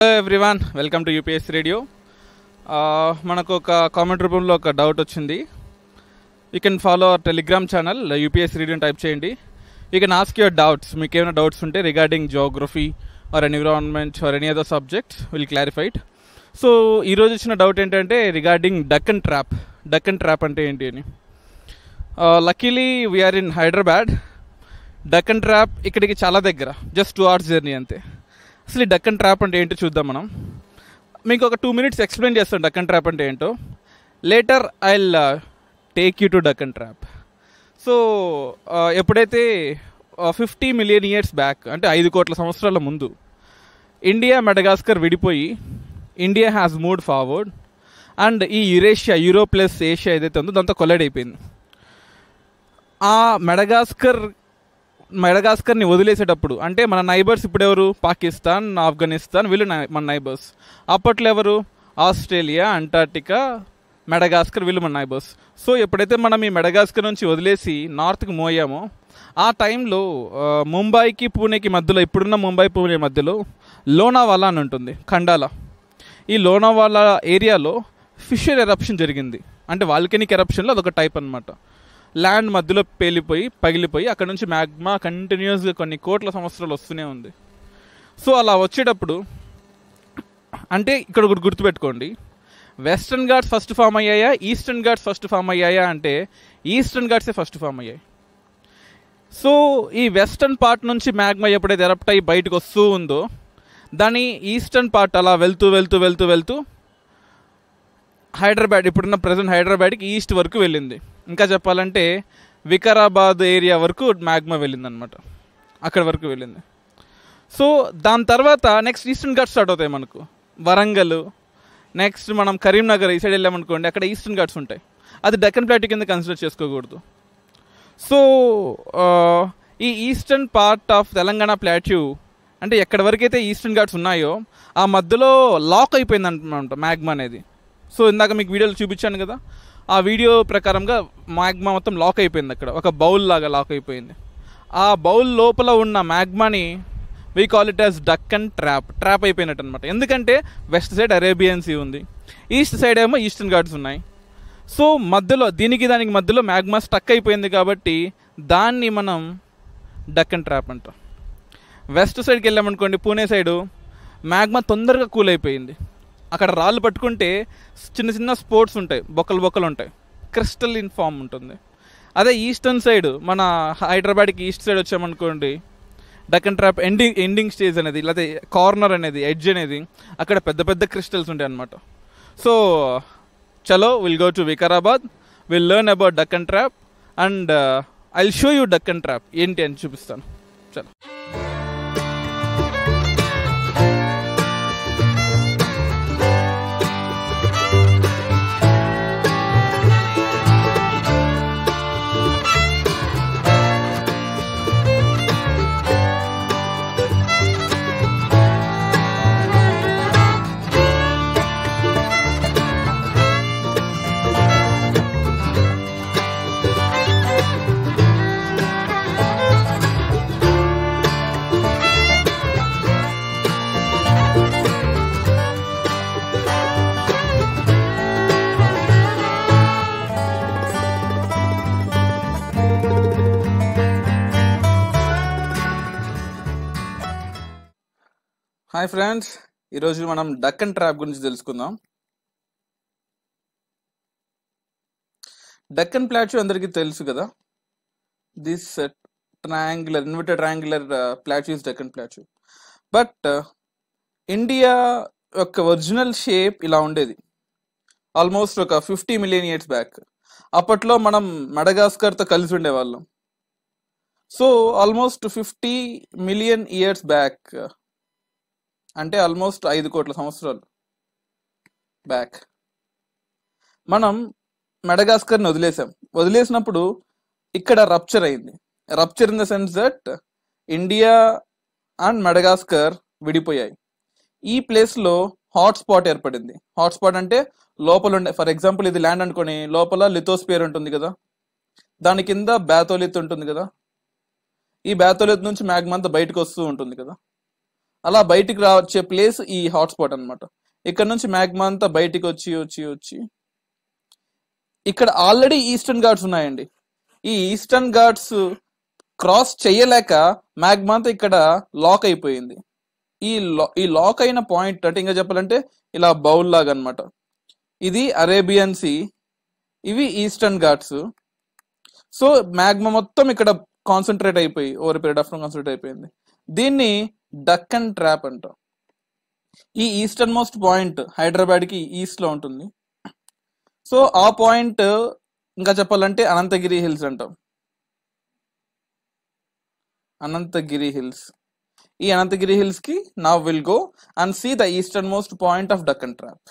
everyone welcome to UPS radio మనకు ఒక comment రూపంలో ఒక డౌట్ వచ్చింది you can follow our Telegram channel UPS radio type చేయండి you can ask your doubts మీకు ఏమైనా డౌట్స్ ఉంటే regarding geography or environment or any other subjects will clarified so ఈరోజు వచ్చిన డౌట్ ఏంటంటే regarding Deccan trap Deccan trap అంటే ఏంటి అని luckily we are in Hyderabad Deccan trap ఇక్కడికి చాలా దగ్గర జస్ట్ టూ అవర్స్ జర్నీ అంతే అసలు ఈ డక్కన్ ట్రాప్ అంటే ఏంటో చూద్దాం మనం మీకు ఒక టూ మినిట్స్ ఎక్స్ప్లెయిన్ చేస్తాను డక్కన్ ట్రాప్ అంటే ఏంటో later I take you to Deccan trap so ఎప్పుడైతే ఫిఫ్టీ మిలియన్ ఇయర్స్ బ్యాక్ అంటే ఐదు కోట్ల సంవత్సరాల ముందు ఇండియా మెడగాస్కర్ విడిపోయి India has moved forward and ఈ యురేషియా యూరో ప్లస్ ఏషియా ఏదైతే ఉందో దాంతో కొలైడ్ అయిపోయింది ఆ మెడగాస్కర్ మెడగాస్కర్ని వదిలేసేటప్పుడు అంటే మన నైబర్స్ ఇప్పుడు ఎవరు పాకిస్తాన్ ఆఫ్ఘనిస్తాన్ వీళ్ళు నై- మన నైబర్స్ అప్పట్లో ఎవరు ఆస్ట్రేలియా అంటార్టికా మెడగాస్కర్ వీళ్ళు మన నైబర్స్ సో ఎప్పుడైతే మనం ఈ మెడగాస్కర్ నుంచి వదిలేసి నార్త్కి మోయామో ఆ టైంలో ఆ, ముంబైకి పూణేకి మధ్యలో ఇప్పుడున్న ముంబై పూణే మధ్యలో లోనావాలా అని ఉంటుంది ఖండాలా ఈ లోనావాలా ఏరియాలో ఫిషర్ ఎరప్షన్ జరిగింది అంటే వాల్కెనిక్ ఎరప్షన్లో అదొక టైప్ అన్నమాట ల్యాండ్ మధ్యలో పేలిపోయి పగిలిపోయి అక్కడ నుంచి మ్యాగ్మా కంటిన్యూస్గా కొన్ని కోట్ల సంవత్సరాలు వస్తూనే ఉంది సో అలా వచ్చేటప్పుడు అంటే ఇక్కడ ఒకటి గుర్తుపెట్టుకోండి వెస్టర్న్ ఘాట్స్ ఫస్ట్ ఫామ్ అయ్యాయా ఈస్టర్న్ ఘాట్స్ ఫస్ట్ ఫామ్ అయ్యాయా అంటే ఈస్టర్న్ ఘాట్సే ఫస్ట్ ఫామ్ అయ్యాయి సో ఈ వెస్టర్న్ పార్ట్ నుంచి మ్యాగ్మా ఎప్పుడైతే ఎరప్ట్ అయ్యి బయటకు వస్తూ ఉందో దాని ఈస్టర్న్ పార్ట్ అలా వెళ్తూ వెళ్తూ వెళ్తూ వెళ్తూ హైదరాబాద్ ఇప్పుడున్న ప్రజెంట్ హైదరాబాద్కి ఈస్ట్ వరకు వెళ్ళింది ఇంకా చెప్పాలంటే వికారాబాద్ ఏరియా వరకు మ్యాగ్మా వెళ్ళింది అనమాట అక్కడ వరకు వెళ్ళింది సో దాని తర్వాత నెక్స్ట్ ఈస్టర్న్ ఘాట్స్ స్టార్ట్ అవుతాయి మనకు వరంగల్ నెక్స్ట్ మనం కరీంనగర్ ఈ సైడ్ వెళ్ళామనుకోండి అక్కడ ఈస్టర్న్ ఘాట్స్ ఉంటాయి అది డెక్కన్ ప్లాటీ కింద కన్సిడర్ చేసుకోకూడదు సో ఆ, ఈ eastern part of Telangana plateau అంటే ఎక్కడి వరకైతే ఈస్టర్న్ ఘాట్స్ ఉన్నాయో ఆ మధ్యలో లాక్ అయిపోయింది అనమాట మ్యాగ్మా అనేది సో ఇందాక మీకు వీడియోలో చూపించాను కదా ఆ వీడియో ప్రకారంగా మ్యాగ్మా మొత్తం లాక్ అయిపోయింది అక్కడ ఒక బౌల్ లాగా లాక్ అయిపోయింది ఆ బౌల్ లోపల ఉన్న మ్యాగ్మాని we call it as duck and trap trap అయిపోయినట్టు అనమాట ఎందుకంటే వెస్ట్ సైడ్ అరేబియన్ సీ ఉంది ఈస్ట్ సైడ్ ఏమో ఈస్టర్న్ ఘాట్స్ ఉన్నాయి సో మధ్యలో దీనికి దానికి మధ్యలో మ్యాగ్మా స్టక్ అయిపోయింది కాబట్టి దాన్ని మనం డక్ అండ్ ట్రాప్ అంటాం వెస్ట్ సైడ్కి వెళ్ళామనుకోండి పూణే సైడు మ్యాగ్మా తొందరగా కూల్ అయిపోయింది అక్కడ రాళ్ళు పట్టుకుంటే చిన్న చిన్న స్పోర్ట్స్ ఉంటాయి బొక్కలు బొక్కలు ఉంటాయి క్రిస్టల్ ఇన్ ఫామ్ ఉంటుంది అదే ఈస్టర్న్ సైడ్ మన హైదరాబాద్కి ఈస్ట్ సైడ్ వచ్చామనుకోండి Deccan trap ending ending stage అనేది లేకపోతే కార్నర్ అనేది ఎడ్జ్ అనేది అక్కడ పెద్ద పెద్ద క్రిస్టల్స్ ఉంటాయి అనమాట సో చలో will go to Vikarabad will learn about Deccan trap and I show you Deccan trap ఏంటి అని చూపిస్తాను చలో హాయ్ ఫ్రెండ్స్ ఈరోజు మనం డక్ అండ్ ట్రాప్ గురించి తెలుసుకుందాం డక్కన్ ప్లాట్యూ అందరికీ తెలుసు కదా this triangular inverted triangular plateaus Deccan plateau but India యొక్క ఒరిజినల్ షేప్ ఇలా ఉండేది ఆల్మోస్ట్ ఒక ఫిఫ్టీ మిలియన్ ఇయర్స్ బ్యాక్ అప్పట్లో మనం మెడగాస్కర్తో కలిసి ఉండేవాళ్ళం so almost fifty million years back అంటే ఆల్మోస్ట్ ఐదు కోట్ల సంవత్సరాలు బ్యాక్ మనం మెడగాస్కర్ని వదిలేసాం వదిలేసినప్పుడు ఇక్కడ రప్చర్ అయింది rupture in the sense that India and Madagascar విడిపోయాయి ఈ ప్లేస్లో హాట్ స్పాట్ ఏర్పడింది హాట్ స్పాట్ అంటే లోపల ఉండే ఫర్ ఎగ్జాంపుల్ ఇది ల్యాండ్ అనుకొని లోపల లిథోస్పియర్ ఉంటుంది కదా దాని కింద బ్యాథోలిత్ ఉంటుంది కదా ఈ బ్యాథోలిత్ నుంచి మ్యాగ్మా అంతా బయటకు వస్తూ ఉంటుంది కదా అలా బయటికి రా వచ్చే ప్లేస్ ఈ హాట్స్పాట్ అన్నమాట ఇక్కడ నుంచి మ్యాగ్మా అంతా బయటికి వచ్చి వచ్చి వచ్చి ఇక్కడ ఆల్రెడీ ఈస్టర్న్ ఘాట్స్ ఉన్నాయండి ఈ ఈస్టర్న్ ఘాట్స్ క్రాస్ చేయలేక మ్యాగ్మా అంతా ఇక్కడ లాక్ అయిపోయింది ఈ లా ఈ లాక్ అయిన పాయింట్ అంటే ఇంకా చెప్పాలంటే ఇలా బౌల్ లాగా అన్నమాట ఇది అరేబియన్ సీ ఇవి ఈస్టర్న్ ఘాట్స్ సో మ్యాగ్మా మొత్తం ఇక్కడ కాన్సన్ట్రేట్ అయిపోయి ఓవర్ పీరియడ్ ఆఫ్ కాన్సన్ట్రేట్ అయిపోయింది దీన్ని డక్ అండ్ ట్రాప్ అంటాం ఈ ఈస్టర్న్ మోస్ట్ పాయింట్ హైదరాబాద్ కి ఈస్ట్ లో ఉంటుంది సో ఆ పాయింట్ ఇంకా చెప్పాలంటే అనంతగిరి హిల్స్ అంటాం అనంతగిరి హిల్స్ ఈ అనంతగిరి హిల్స్ కి నా will go and see the easternmost point of duck and trap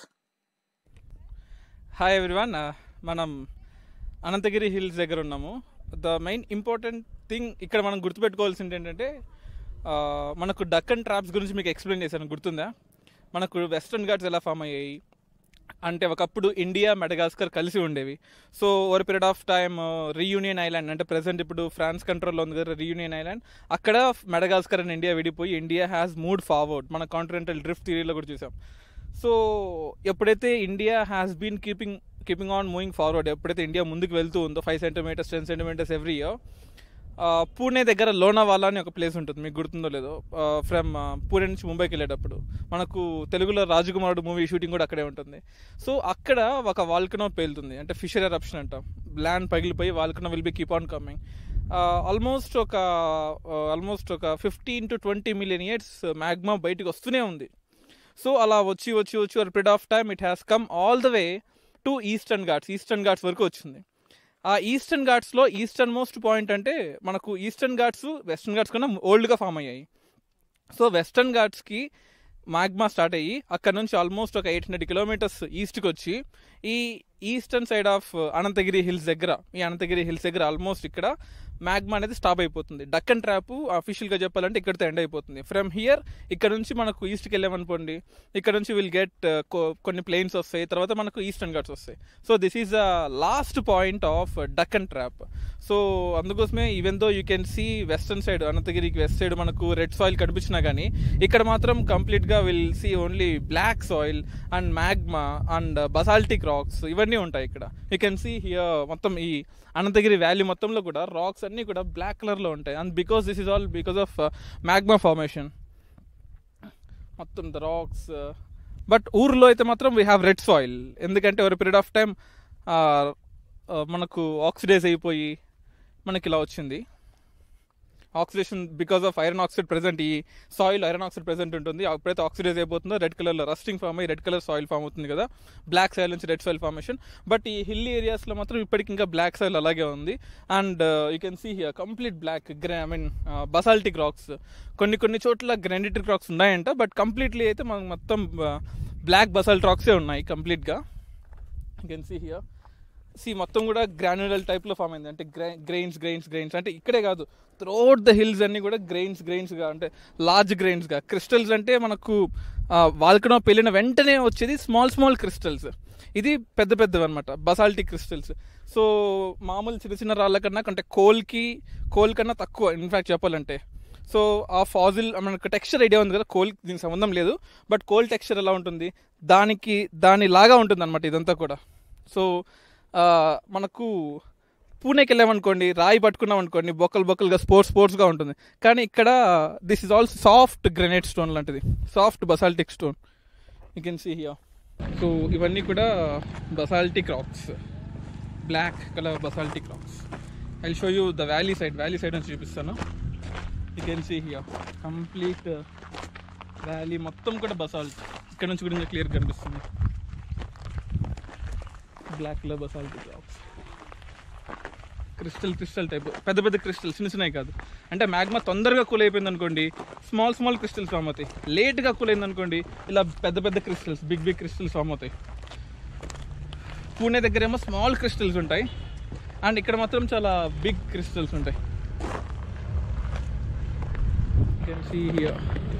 hi everyone మనం అనంతగిరి హిల్స్ దగ్గర ఉన్నాము ద మెయిన్ ఇంపార్టెంట్ థింగ్ ఇక్కడ మనం గుర్తుపెట్టుకోవాల్సింది ఏంటంటే ఆ, మనకు డక్ అండ్ ట్రాప్స్ గురించి మీకు ఎక్స్ప్లెయిన్ చేశాను గుర్తుందా మనకు వెస్ట్రన్ ఘాట్స్ ఎలా ఫామ్ అయ్యాయి అంటే ఒకప్పుడు ఇండియా మెడగాస్కర్ కలిసి ఉండేవి so over period of time Reunion Island అంటే ప్రెసెంట్ ఇప్పుడు ఫ్రాన్స్ కంట్రోల్లో ఉంది కదా రీయూనియన్ ఐలాండ్ అక్కడ మెడగాస్కర్ అండ్ ఇండియా విడిపోయి ఇండియా హ్యాస్ మూడ్ ఫార్వర్డ్ మన కాంటినెంటల్ డ్రిఫ్ట్ థియరీలో కూడా చూసాం సో ఎప్పుడైతే India has been keeping keeping on moving forward ఎప్పుడైతే ఇండియా ముందుకు వెళ్తూ ఉందో five centimetres ten centimetres every year Pune దగ్గర లోనావాలా అని ఒక ప్లేస్ ఉంటుంది మీకు గుర్తుందో లేదో ఫ్రమ్ పూణే నుంచి ముంబైకి వెళ్ళేటప్పుడు మనకు తెలుగులో రాజకుమారుడు మూవీ షూటింగ్ కూడా అక్కడే ఉంటుంది సో అక్కడ ఒక వాల్కనో పేలుతుంది అంటే ఫిషర్ ఎరప్షన్ అంటాం ల్యాండ్ పగిలిపోయి volcano will be keep on coming almost ఒక ఆల్మోస్ట్ ఒక fifteen to twenty million years magma బయటకు వస్తూనే ఉంది సో అలా వచ్చి వచ్చి వచ్చి ఒక period of time it has come all the way to Eastern Ghats Eastern Ghats వరకు వచ్చింది ఆ ఈస్టర్న్ ఘాట్స్లో ఈస్టర్న్ మోస్ట్ పాయింట్ అంటే మనకు ఈస్టర్న్ ఘాట్స్ వెస్టర్న్ ఘాట్స్ కన్నా ఓల్డ్గా ఫామ్ అయ్యాయి సో వెస్టర్న్ ఘాట్స్కి మాగ్మా స్టార్ట్ అయ్యి అక్కడ నుంచి ఆల్మోస్ట్ ఒక ఎయిట్ హండ్రెడ్ కిలోమీటర్స్ ఈస్ట్కి వచ్చి ఈ eastern side of Anantagiri Hills దగ్గర ఈ అనంతగిరి హిల్స్ దగ్గర ఆల్మోస్ట్ ఇక్కడ మ్యాగ్మా అనేది స్టాప్ అయిపోతుంది డక్ అండ్ ట్రాప్ అఫీషియల్గా చెప్పాలంటే ఇక్కడితో ఎండ్ అయిపోతుంది ఫ్రమ్ హియర్ ఇక్కడ నుంచి మనకు ఈస్ట్కి వెళ్ళామనుకోండి ఇక్కడ నుంచి విల్ గెట్ కొన్ని ప్లేన్స్ వస్తాయి తర్వాత మనకు ఈస్టర్న్ ఘాట్స్ వస్తాయి so this is the last point of duck and trap so అందుకోసమే even though you can see western side అనంతగిరికి వెస్ట్ సైడ్ మనకు రెడ్ సాయిల్ కనిపించినా కానీ ఇక్కడ మాత్రం కంప్లీట్గా will see only black soil and magma and basaltic rocks ఇవన్నీ ఉంటాయి ఇక్కడ యూ కెన్ సీ హియర్ మొత్తం ఈ అనంతగిరి వ్యాలీ మొత్తంలో కూడా రాక్స్ అన్నీ కూడా బ్లాక్ కలర్లో ఉంటాయి and because this is all because of magma formation మొత్తం ద రాక్స్ బట్ ఊర్లో అయితే మాత్రం వీ హ్యావ్ రెడ్ సాయిల్ ఎందుకంటే ఒక పీరియడ్ ఆఫ్ టైం మనకు ఆక్సిడైజ్ అయిపోయి మనకి ఇలా వచ్చింది oxidation because of iron oxide present ఈ సాయిల్ ఐరన్ ఆక్సైడ్ ప్రెసెంట్ ఉంటుంది ఎప్పుడైతే ఆక్సిడైజ్ అయిపోతుందో రెడ్ కలర్లో రస్టింగ్ ఫామ్ అయ్యి రెడ్ కలర్ సాయిల్ ఫామ్ అవుతుంది కదా బ్లాక్ సాయిల్ నుంచి రెడ్ సాయిల్ ఫార్మేషన్ బట్ ఈ హిల్ ఏరియాస్లో మాత్రం ఇప్పటికి ఇంకా బ్లాక్ సాయిల్ అలాగే ఉంది and you can see here complete black గ్రా ఐ మీన్ బసాల్టిక్ రాక్స్ కొన్ని కొన్ని చోట్ల గ్రాండిటిక్ రాక్స్ ఉన్నాయంట బట్ కంప్లీట్లీ అయితే మనకు మొత్తం బ్లాక్ బసాల్ట్ రాక్సే ఉన్నాయి కంప్లీట్గా యూ కెన్ సీ హియర్ సి మొత్తం కూడా గ్రాన్యులర్ టైప్లో ఫామ్ అయింది అంటే గ్రెయిన్స్ గ్రెయిన్స్ గ్రెయిన్స్ అంటే ఇక్కడే కాదు త్రోట్ ద హిల్స్ అన్ని కూడా గ్రెయిన్స్ గ్రెయిన్స్గా అంటే లార్జ్ గ్రెయిన్స్గా క్రిస్టల్స్ అంటే మనకు వాల్కనో పెళ్ళిన వెంటనే వచ్చేది స్మాల్ స్మాల్ క్రిస్టల్స్ ఇది పెద్ద పెద్దవి అనమాట బసాల్టీ క్రిస్టల్స్ సో మామూలు చిన్న చిన్న రాళ్ళ కన్నా అంటే కోల్కి కోల్ కన్నా తక్కువ ఇన్ఫ్యాక్ట్ చెప్పాలంటే సో ఆ ఫాజిల్ మనకు టెక్స్చర్ ఐడియా ఉంది కదా కోల్ దీనికి సంబంధం లేదు బట్ కోల్ టెక్స్చర్ ఎలా ఉంటుంది దానికి దాని లాగా ఉంటుంది అనమాట ఇదంతా కూడా సో ఆ, మనకు పూణేకి వెళ్ళామనుకోండి రాయి పట్టుకున్నాం అనుకోండి బొక్కలు బొక్కలుగా స్పోర్ట్స్ స్పోర్ట్స్గా ఉంటుంది కానీ ఇక్కడ this is all soft granite stone లాంటిది soft basaltic stone you can see here so ఇవన్నీ కూడా basaltic rocks black colour basaltic rocks I show you the valley side valley side నుంచి చూపిస్తాను you can see here complete valley మొత్తం కూడా basalt ఇక్కడ నుంచి కూడా క్లియర్ కనిపిస్తుంది black colour basaltic rocks crystal crystal type పెద్ద పెద్ద క్రిస్టల్ చిన్న చిన్నవి కాదు అంటే మ్యాగ్మా తొందరగా కూల్ అయిపోయింది అనుకోండి స్మాల్ స్మాల్ క్రిస్టల్స్ ఫామ్ అవుతాయి లేట్గా కూల్ అయింది అనుకోండి ఇలా పెద్ద పెద్ద crystals big big crystals form అవుతాయి పూణే దగ్గర ఏమో స్మాల్ క్రిస్టల్స్ ఉంటాయి అండ్ ఇక్కడ మాత్రం చాలా బిగ్ క్రిస్టల్స్ ఉంటాయి కెన్ సీ హియర్